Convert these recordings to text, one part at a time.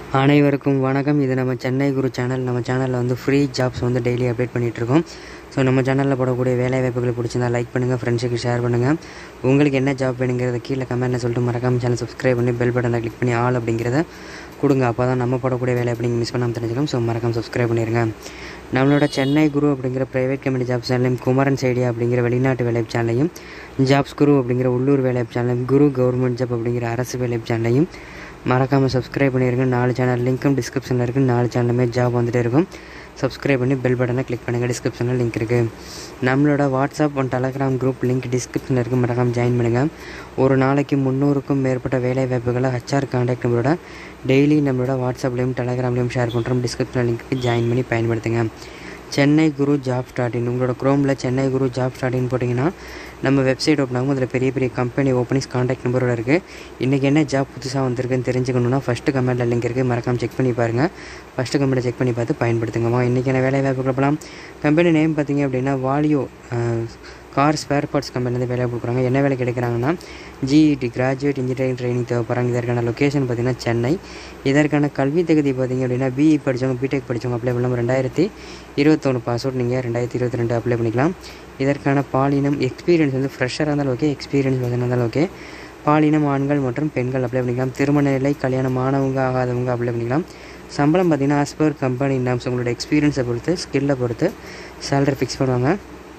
அனைவருக்கும் வணக்கம் இது நம்ம சென்னை குரு சேனல் நம்ம சேனலில் வந்து ஃப்ரீ ஜாப்ஸ் வந்து டெய்லி அப்டேட் பண்ணிகிட்ருக்கோம் ஸோ நம்ம சேனலில் போடக்கூடிய வேலை வாய்ப்புகளை பிடிச்சிருந்தா லைக் பண்ணுங்கள் ஃப்ரெண்ட்ஸுக்கு ஷேர் பண்ணுங்கள் உங்களுக்கு என்ன ஜாப் வேணுங்கிறத கீழே கமெண்ட்டில் சொல்லிட்டு மறக்காம சேனல் சப்ஸ்கிரைப் பண்ணி பெல் பட்டனை கிளிக் பண்ணி ஆல் அப்படிங்கிறத கொடுங்க அப்போ தான் நம்ம போடக்கூடிய வேலை அப்படிங்க மிஸ் பண்ணாமல் தெரிஞ்சுக்கலாம் ஸோ மறக்காம சப்ஸ்கிரைப் பண்ணிடுங்க நம்மளோட சென்னை குரு அப்படிங்கிற ப்ரைவேட் கம்பெனி ஜாப் சேனலையும் குமரன் சைடியா அப்படிங்கிற வெளிநாட்டு வேலை சேனலையும் ஜாப்ஸ் குரு அப்படிங்கிற உள்ளூர் வேலை சேனலையும் குரு கவர்மெண்ட் ஜாப் அப்படிங்கிற அரசு வேலை சேனலையும் மறக்காமல் சப்ஸ்கிரைப் பண்ணிடுங்க நாலு சேனல் லிங்க்கும் டிஸ்கிரிப்ஷனில் இருக்குது நாலு சேனலுமே ஜாப் வந்துகிட்டே இருக்கும் சப்ஸ்கிரைப் பண்ணி பெல் பட்டனை கிளிக் பண்ணுங்கள் டிஸ்கிரிப்ஷனில் லிங்க் இருக்குது நம்மளோட WhatsApp and Telegram group link டிஸ்கிரிப்ஷனில் இருக்குது மறக்காமல் ஜாயின் பண்ணுங்கள் ஒரு நாளைக்கு முந்நூறுக்கும் மேற்பட்ட வேலை வாய்ப்புகளை ஹச்ஆர் கான்டாக்ட் நம்பரோட டெய்லி நம்மளோட வாட்ஸ்அப்லேயும் டெலகிராம்லேயும் ஷேர் பண்ணுறோம் டிஸ்கிரிப்ஷனில் லிங்க்கு ஜாயின் பண்ணி பயன்படுத்துங்க Chennai Guru job start in உங்களோட க்ரோமில் Chennai Guru job start in போட்டிங்கன்னா நம்ம வெப்சைட் ஓப்பன் ஆகும் அதில் பெரிய பெரிய கம்பெனி ஓப்பனிங்ஸ் காண்டாக்ட் நம்பரோட இருக்குது இன்றைக்கி என்ன ஜாப் புதுசாக வந்திருக்குன்னு தெரிஞ்சுக்கணுன்னா ஃபஸ்ட்டு கமெண்ட்டில் லிங்க் இருக்குது மறக்காமல் செக் பண்ணி பாருங்கள் ஃபஸ்ட்டு கமெண்ட்டை செக் பண்ணி பார்த்து பயன்படுத்துங்கம்மா இன்றைக்கி என்ன வேலை வாய்ப்பு கொடுக்கலாம் கம்பெனி நேம் பார்த்தீங்க அப்படின்னா வாலியோ கார் ஸ்பேர் பார்ட்ஸ் கம்பெனிலேருந்து வேலை கொடுக்குறாங்க என்ன வேலை கிடைக்கிறாங்கன்னா ஜிஇடி கிராஜுவேட் இன்ஜினியரிங் ட்ரைனிங் தேவைப்படுறாங்க இதற்கான லொக்கேஷன் பார்த்திங்கன்னா சென்னை இதற்கான கல்வி தகுதி பார்த்திங்க அப்படின்னா பிஇ படித்தவங்க பிடெக் படித்தவங்க அப்ளை பண்ணலாம் ரெண்டாயிரத்தி இருபத்தொன்று பாஸ் அவுட் நீங்கள் ரெண்டாயிரத்தி இருபத்தி ரெண்டு அப்ளை பண்ணிக்கலாம் இதற்கான பாலினம் எக்ஸ்பீரியன்ஸ் வந்து ஃப்ரெஷராக இருந்தாலும் ஓகே எக்ஸ்பீரியன்ஸ் பார்த்தீங்கன்னா இருந்தாலும் ஓகே பாலினம் ஆண்கள் மற்றும் பெண்கள் அப்ளை பண்ணிக்கலாம் திருமண நிலை கல்யாணம் ஆனவங்க ஆகாதவங்க அப்ளை பண்ணிக்கலாம் சம்பளம் பார்த்திங்கன்னா ஆஸ் பர் கம்பெனி நாம்ஸ் உங்களோட எக்ஸ்பீரியன்ஸை பொறுத்து ஸ்கில்லை பொறுத்து சேலரி ஃபிக்ஸ் பண்ணுவாங்க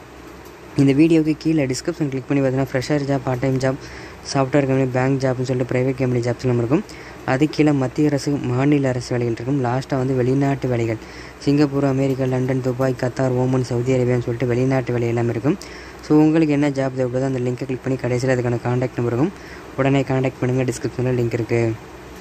இந்த வீடியோக்கு கீழே டிஸ்கிரிப்ஷன் கிளிக் பண்ணி பார்த்தீங்கன்னா fresher job part time job software company bank ஜாப்னு சொல்லிட்டு ப்ரைவேட் கம்பெனி ஜாப்ஸ் எல்லாம் இருக்கும் அது கீழே மத்திய அரசு மாநில அரசு வேலைகள் இருக்கும் லாஸ்ட்டாக வந்து வெளிநாட்டு வேலைகள் Singapore America London Dubai Qatar Oman Saudi அரேபியான்னு சொல்லிட்டு வெளிநாட்டு வேலை எல்லாம் இருக்கும் ஸோ உங்களுக்கு என்ன ஜாப் தேவைப்படுதோ அந்த லிங்க்கை கிளிக் பண்ணி கடைசியில் அதுக்கான காண்டாக்ட் நம்பர் இருக்கும் உடனே காண்டாக்ட் பண்ணுங்கள் டிஸ்கிரிப்ஷனில் லிங்க் இருக்குது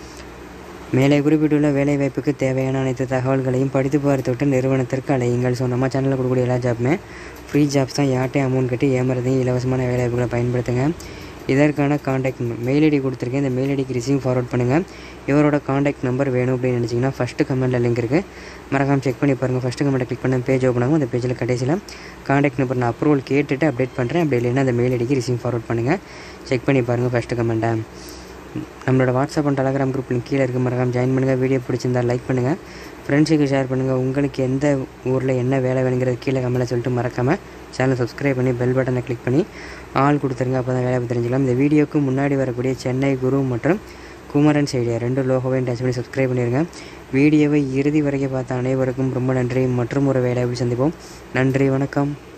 மேலே குறிப்பிட்டுள்ள வேலைவாய்ப்புக்கு தேவையான அனைத்து தகவல்களையும் படித்து பார்த்துவிட்டு நிறுவனத்திற்கு அலையுங்கள் ஸோ நம்ம சேனலில் கொடுக்கக்கூடிய எல்லா ஜாப்புமே ஃப்ரீ ஜாப்ஸ் தான் யார்ட்டையும் அமௌண்ட் கட்டி ஏமாறதையும் இலவசமான வேலைவாய்ப்புகளை பயன்படுத்துங்க இதற்கான காண்டாக்ட் மெயில் ஐடி கொடுத்துருக்கேன் இந்த மெயில் ஐடிக்கு ரிசீவ் ஃபார்வர்ட் பண்ணுங்கள் இவரோட காண்டாக்ட் நம்பர் வேணும் அப்படின்னு நினச்சிங்கன்னா ஃபஸ்ட்டு கமெண்ட்டில் லிங்க் இருக்குது மறக்காமல் செக் பண்ணி பாருங்கள் ஃபஸ்ட்டு கமெண்ட்டை கிளிக் பண்ண பேஜ் ஓப்பன் ஆகும் அந்த பேஜில் கடைசியில் காண்டாக்ட் நம்பர் நான் அப்ரூவல் கேட்டுட்டு அப்டேட் பண்ணுறேன் அப்படி இல்லைன்னா அந்த மெயில் ஐடிக்கு ரிசீவ் ஃபார்வர்ட் பண்ணுங்கள் செக் பண்ணி பாருங்கள் ஃபஸ்ட்டு கமெண்ட்டை நம்மளோட WhatsApp and Telegram group link கீழே இருக்க மறக்காம ஜாயின் பண்ணுங்கள் வீடியோ பிடிச்சிருந்தா லைக் பண்ணுங்கள் ஃப்ரெண்ட்ஸுக்கு ஷேர் பண்ணுங்கள் உங்களுக்கு எந்த ஊரில் என்ன வேலை வேணுங்கிறது கீழே கமெண்ட்டில் சொல்லிட்டு மறக்காமல் சேனல் சப்ஸ்கிரைப் பண்ணி பெல் பட்டனை கிளிக் பண்ணி ஆள் கொடுத்துருங்க அப்போ தான் வேலை தெரிஞ்சுக்கலாம் இந்த வீடியோக்கு முன்னாடி வரக்கூடிய சென்னை குரு மற்றும் குமரன் சைடியா ரெண்டு லோகோவையும் டச் பண்ணி சப்ஸ்கிரைப் பண்ணிடுங்க வீடியோவை இறுதி வரைக்கும் பார்த்த அனைவருக்கும் ரொம்ப நன்றி மற்றும் ஒரு வேலை சந்திப்போம் நன்றி வணக்கம்